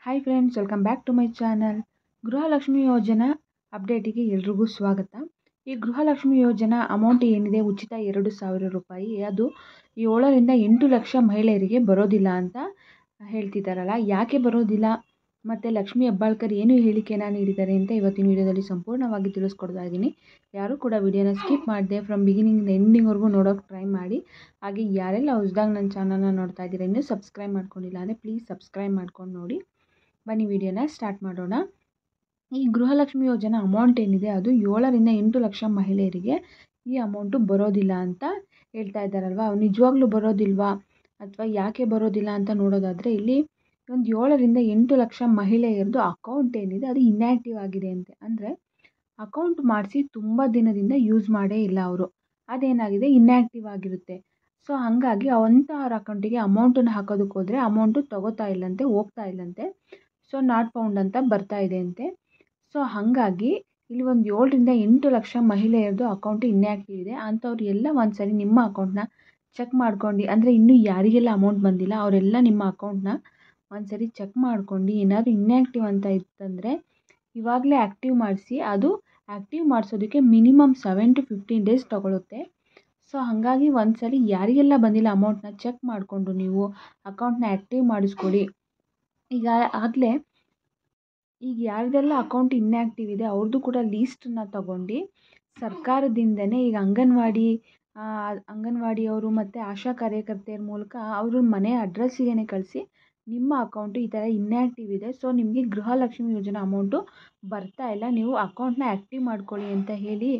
hi friends welcome back to my channel Gruhalakshmi ಯೋಜನಾ ಅಪ್ಡೇಟಿಗೆ ಎಲ್ರಿಗೂ ಸ್ವಾಗತ ಈ ಗೃಹಲಕ್ಷ್ಮಿ ಯೋಜನಾ ಅಮೌಂಟ್ ಏನಿದೆ ಉಚಿತ ಎರಡು ಸಾವಿರ ರೂಪಾಯಿ ಅದು ಏಳರಿಂದ ಎಂಟು ಲಕ್ಷ ಮಹಿಳೆಯರಿಗೆ ಬರೋದಿಲ್ಲ ಅಂತ ಹೇಳ್ತಿದ್ದಾರಲ್ಲ ಯಾಕೆ ಬರೋದಿಲ್ಲ ಮತ್ತು ಲಕ್ಷ್ಮಿ ಹೆಬ್ಬಾಳ್ಕರ್ ಏನು ಹೇಳಿಕೆನ ನೀಡಿದ್ದಾರೆ ಅಂತ ಇವತ್ತಿನ ವಿಡಿಯೋದಲ್ಲಿ ಸಂಪೂರ್ಣವಾಗಿ ತಿಳಿಸ್ಕೊಡ್ತಾ ಇದ್ದೀನಿ ಯಾರೂ ಕೂಡ ವಿಡಿಯೋನ ಸ್ಕಿಪ್ ಮಾಡಿದೆ ಫ್ರಮ್ ಬಿಗಿನಿಂಗ್ ಎಂಡಿಂಗ್ವರೆಗೂ ನೋಡೋಕೆ ಟ್ರೈ ಮಾಡಿ ಹಾಗೆ ಯಾರೆಲ್ಲ ಹೊಸ್ದಾಗಿ ನನ್ನ ಚಾನಲ್ನ ನೋಡ್ತಾ ಇದ್ದೀರಾ ಇನ್ನೂ ಸಬ್ಸ್ಕ್ರೈಬ್ ಮಾಡ್ಕೊಂಡಿಲ್ಲ ಅಂದರೆ ಪ್ಲೀಸ್ ಸಬ್ಸ್ಕ್ರೈಬ್ ಮಾಡ್ಕೊಂಡು ನೋಡಿ ಬನ್ನಿ ವಿಡಿಯೋನ ಸ್ಟಾರ್ಟ್ ಮಾಡೋಣ ಈ ಗೃಹಲಕ್ಷ್ಮಿ ಯೋಜನಾ ಅಮೌಂಟ್ ಏನಿದೆ ಅದು ಏಳರಿಂದ ಎಂಟು ಲಕ್ಷ ಮಹಿಳೆಯರಿಗೆ ಈ ಅಮೌಂಟು ಬರೋದಿಲ್ಲ ಅಂತ ಹೇಳ್ತಾ ಇದ್ದಾರಲ್ವ ನಿಜವಾಗ್ಲೂ ಬರೋದಿಲ್ವಾ ಅಥವಾ ಯಾಕೆ ಬರೋದಿಲ್ಲ ಅಂತ ನೋಡೋದಾದರೆ ಇಲ್ಲಿ ಒಂದು ಏಳರಿಂದ ಎಂಟು ಲಕ್ಷ ಮಹಿಳೆಯರದು ಅಕೌಂಟ್ ಏನಿದೆ ಅದು ಇನ್ಯಾಕ್ಟಿವ್ ಆಗಿದೆ ಅಂತೆ ಅಂದರೆ ಅಕೌಂಟ್ ಮಾಡಿಸಿ ತುಂಬ ದಿನದಿಂದ ಯೂಸ್ ಮಾಡೇ ಇಲ್ಲ ಅವರು ಅದೇನಾಗಿದೆ ಇನ್ಯಾಕ್ಟಿವ್ ಆಗಿರುತ್ತೆ ಸೊ ಹಾಗಾಗಿ ಅಂಥವ್ರ ಅಕೌಂಟಿಗೆ ಅಮೌಂಟನ್ನು ಹಾಕೋದಕ್ಕೆ ಹೋದರೆ ಅಮೌಂಟು ತೊಗೋತಾ ಇಲ್ಲಂತೆ ಹೋಗ್ತಾ ಇಲ್ಲಂತೆ ಸೊ ನಾಟ್ ಫೌಂಡ್ ಅಂತ ಬರ್ತಾ ಇದೆ ಅಂತೆ ಸೊ ಹಾಗಾಗಿ ಇಲ್ಲಿ ಒಂದು ಏಳರಿಂದ ಎಂಟು ಲಕ್ಷ ಮಹಿಳೆಯರದು ಅಕೌಂಟ್ ಇನ್ಯಾಕ್ಟಿವ್ ಇದೆ ಅಂಥವ್ರು ಎಲ್ಲ ಒಂದು ಸರಿ ನಿಮ್ಮ ಅಕೌಂಟ್ನ ಚೆಕ್ ಮಾಡ್ಕೊಂಡು ಅಂದರೆ ಇನ್ನೂ ಯಾರಿಗೆಲ್ಲ ಅಮೌಂಟ್ ಬಂದಿಲ್ಲ ಅವರೆಲ್ಲ ನಿಮ್ಮ ಅಕೌಂಟ್ನ ಒಂದು ಸರಿ ಚೆಕ್ ಮಾಡ್ಕೊಂಡು ಏನಾದರೂ ಇನ್ಯಾಕ್ಟಿವ್ ಅಂತ ಇತ್ತಂದರೆ ಇವಾಗಲೇ ಆ್ಯಕ್ಟಿವ್ ಮಾಡಿಸಿ ಅದು ಆ್ಯಕ್ಟಿವ್ ಮಾಡಿಸೋದಕ್ಕೆ minimum seven to fifteen days ತೊಗೊಳುತ್ತೆ ಸೊ ಹಾಗಾಗಿ ಒಂದು ಸಲ ಯಾರಿಗೆಲ್ಲ ಬಂದಿಲ್ಲ ಅಮೌಂಟ್ನ ಚೆಕ್ ಮಾಡಿಕೊಂಡು ನೀವು ಅಕೌಂಟ್ನ ಆ್ಯಕ್ಟಿವ್ ಮಾಡಿಸ್ಕೊಳ್ಳಿ ಈಗ ಆಗಲೇ ಈಗ ಯಾರ್ದೆಲ್ಲ ಅಕೌಂಟ್ ಇನ್ಯಾಕ್ಟಿವ್ ಇದೆ ಅವ್ರದ್ದು ಕೂಡ ಲೀಸ್ಟನ್ನ ತಗೊಂಡು ಸರ್ಕಾರದಿಂದನೇ ಈಗ ಅಂಗನವಾಡಿ ಅಂಗನವಾಡಿಯವರು ಮತ್ತು ಆಶಾ ಕಾರ್ಯಕರ್ತೆಯರ ಮೂಲಕ ಅವರು ಮನೆ ಅಡ್ರೆಸ್ಸಿಗೆ ಕಳಿಸಿ ನಿಮ್ಮ ಅಕೌಂಟು ಈ ಥರ ಇನ್ಯಾಕ್ಟಿವ್ ಇದೆ ಸೊ ನಿಮಗೆ ಗೃಹಲಕ್ಷ್ಮಿ ಯೋಜನಾ ಅಮೌಂಟು ಬರ್ತಾ ಇಲ್ಲ ನೀವು ಅಕೌಂಟ್ನ ಆ್ಯಕ್ಟಿವ್ ಮಾಡ್ಕೊಳ್ಳಿ ಅಂತ ಹೇಳಿ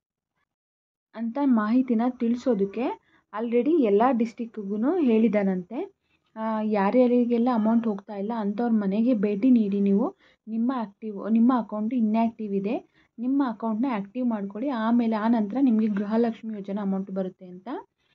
ಅಂತ ಮಾಹಿತಿನ ತಿಳಿಸೋದಕ್ಕೆ ಆಲ್ರೆಡಿ ಎಲ್ಲ ಡಿಸ್ಟಿಕ್ಕಿಗೂ ಹೇಳಿದ್ದಾರಂತೆ ಯಾರ್ಯಾರಿಗೆಲ್ಲ ಅಮೌಂಟ್ ಹೋಗ್ತಾ ಇಲ್ಲ ಅಂಥವ್ರ ಮನೆಗೆ ಭೇಟಿ ನೀಡಿ ನೀವು ನಿಮ್ಮ ಆ್ಯಕ್ಟಿವ್ ನಿಮ್ಮ ಅಕೌಂಟು ಇನ್ಯಾಕ್ಟಿವ್ ಇದೆ ನಿಮ್ಮ ಅಕೌಂಟ್ನ ಆ್ಯಕ್ಟಿವ್ ಮಾಡ್ಕೊಳ್ಳಿ ಆಮೇಲೆ ಆ ನಂತರ ನಿಮಗೆ ಗೃಹಲಕ್ಷ್ಮಿ ಯೋಜನಾ ಅಮೌಂಟ್ ಬರುತ್ತೆ ಅಂತ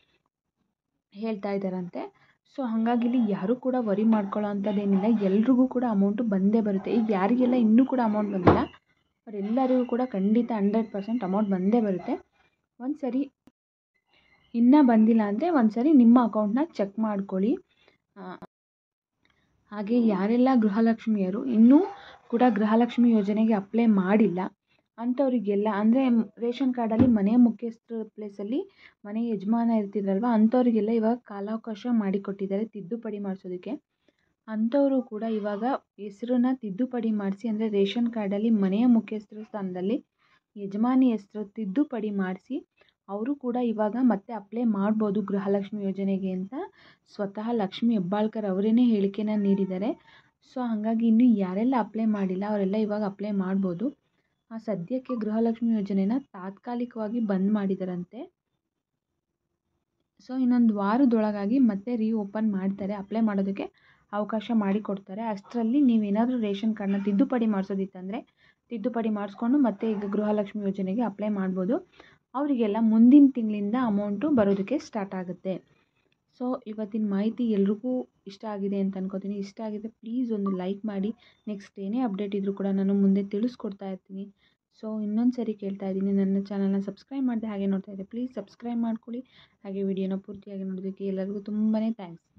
ಹೇಳ್ತಾ ಇದ್ದಾರಂತೆ ಸೊ ಹಾಗಾಗಿ ಇಲ್ಲಿ ಯಾರೂ ಕೂಡ ವರಿ ಮಾಡ್ಕೊಳ್ಳೋ ಅಂಥದ್ದೇನಿಲ್ಲ ಎಲ್ರಿಗೂ ಕೂಡ ಅಮೌಂಟು ಬಂದೇ ಬರುತ್ತೆ ಈಗ ಯಾರಿಗೆಲ್ಲ ಇನ್ನೂ ಕೂಡ ಅಮೌಂಟ್ ಬಂದಿಲ್ಲ ಅವರೆಲ್ಲರಿಗೂ ಕೂಡ ಖಂಡಿತ ಹಂಡ್ರೆಡ್ ಪರ್ಸೆಂಟ್ ಅಮೌಂಟ್ ಬಂದೇ ಬರುತ್ತೆ ಒಂದು ಸರಿ ಇನ್ನೂ ಬಂದಿಲ್ಲ ಅಂದರೆ ಒಂದು ಸರಿ ನಿಮ್ಮ ಅಕೌಂಟ್ನ ಚೆಕ್ ಮಾಡ್ಕೊಳ್ಳಿ ಹಾಗೆ ಯಾರೆಲ್ಲ ಗೃಹಲಕ್ಷ್ಮಿಯರು ಇನ್ನೂ ಕೂಡ ಗೃಹಲಕ್ಷ್ಮಿ ಯೋಜನೆಗೆ ಅಪ್ಲೈ ಮಾಡಿಲ್ಲ ಅಂಥವರಿಗೆಲ್ಲ ಅಂದರೆ ರೇಷನ್ ಕಾರ್ಡಲ್ಲಿ ಮನೆ ಮುಖ್ಯಸ್ಥರ ಪ್ಲೇಸಲ್ಲಿ ಮನೆ ಯಜಮಾನ ಇರ್ತಿದ್ರಲ್ವ ಅಂಥವರಿಗೆಲ್ಲ ಇವಾಗ ಕಾಲಾವಕಾಶ ಮಾಡಿಕೊಟ್ಟಿದ್ದಾರೆ ತಿದ್ದುಪಡಿ ಮಾಡಿಸೋದಕ್ಕೆ ಅಂಥವರು ಕೂಡ ಇವಾಗ ಹೆಸ್ರನ್ನ ತಿದ್ದುಪಡಿ ಮಾಡಿಸಿ ಅಂದರೆ ರೇಷನ್ ಕಾರ್ಡಲ್ಲಿ ಮನೆಯ ಮುಖ್ಯಸ್ಥರ ಸ್ಥಾನದಲ್ಲಿ ಯಜಮಾನಿ ಹೆಸರು ತಿದ್ದುಪಡಿ ಮಾಡಿಸಿ ಅವರು ಕೂಡ ಇವಾಗ ಮತ್ತೆ ಅಪ್ಲೈ ಮಾಡ್ಬೋದು ಗೃಹಲಕ್ಷ್ಮಿ ಯೋಜನೆಗೆ ಅಂತ ಸ್ವತಃ ಲಕ್ಷ್ಮಿ ಹೆಬ್ಬಾಳ್ಕರ್ ಅವರೇ ಹೇಳಿಕೆನ ನೀಡಿದ್ದಾರೆ ಸೊ ಹಾಗಾಗಿ ಇನ್ನೂ ಯಾರೆಲ್ಲ ಅಪ್ಲೈ ಮಾಡಿಲ್ಲ ಅವರೆಲ್ಲ ಇವಾಗ ಅಪ್ಲೈ ಮಾಡ್ಬೋದು ಸದ್ಯಕ್ಕೆ ಗೃಹಲಕ್ಷ್ಮಿ ಯೋಜನೆನ ತಾತ್ಕಾಲಿಕವಾಗಿ ಬಂದ್ ಮಾಡಿದಾರಂತೆ ಸೊ ಇನ್ನೊಂದು ವಾರದೊಳಗಾಗಿ ಮತ್ತೆ ರೀಓಪನ್ ಮಾಡ್ತಾರೆ ಅಪ್ಲೈ ಮಾಡೋದಕ್ಕೆ ಅವಕಾಶ ಮಾಡಿಕೊಡ್ತಾರೆ ಅಷ್ಟರಲ್ಲಿ ನೀವೇನಾದರೂ ರೇಷನ್ ಕಾರ್ಡ್ನ ತಿದ್ದುಪಡಿ ಮಾಡಿಸೋದಿತ್ತಂದರೆ ತಿದ್ದುಪಡಿ ಮಾಡಿಸ್ಕೊಂಡು ಮತ್ತೆ ಈಗ ಗೃಹಲಕ್ಷ್ಮಿ ಯೋಜನೆಗೆ ಅಪ್ಲೈ ಮಾಡ್ಬೋದು ಅವರಿಗೆಲ್ಲ ಮುಂದಿನ ತಿಂಗಳಿಂದ ಅಮೌಂಟು ಬರೋದಕ್ಕೆ ಸ್ಟಾರ್ಟ್ ಆಗುತ್ತೆ ಸೊ ಇವತ್ತಿನ ಮಾಹಿತಿ ಎಲ್ರಿಗೂ ಇಷ್ಟ ಆಗಿದೆ ಅಂತ ಅನ್ಕೋತೀನಿ ಇಷ್ಟ ಆಗಿದೆ ಪ್ಲೀಸ್ ಒಂದು ಲೈಕ್ ಮಾಡಿ ನೆಕ್ಸ್ಟ್ ಏನೇ ಅಪ್ಡೇಟ್ ಇದ್ದರೂ ಕೂಡ ನಾನು ಮುಂದೆ ತಿಳಿಸ್ಕೊಡ್ತಾ ಇರ್ತೀನಿ ಸೊ ಇನ್ನೊಂದು ಸರಿ ಕೇಳ್ತಾ ಇದ್ದೀನಿ ನನ್ನ ಚಾನಲ್ನ ಸಬ್ಸ್ಕ್ರೈಬ್ ಮಾಡಿದೆ ಹಾಗೆ ನೋಡ್ತಾ ಇದ್ದೆ ಪ್ಲೀಸ್ ಸಬ್ಸ್ಕ್ರೈಬ್ ಮಾಡ್ಕೊಳ್ಳಿ ಹಾಗೆ ವಿಡಿಯೋನ ಪೂರ್ತಿಯಾಗಿ ನೋಡೋದಕ್ಕೆ ಎಲ್ಲರಿಗೂ ತುಂಬಾ ಥ್ಯಾಂಕ್ಸ್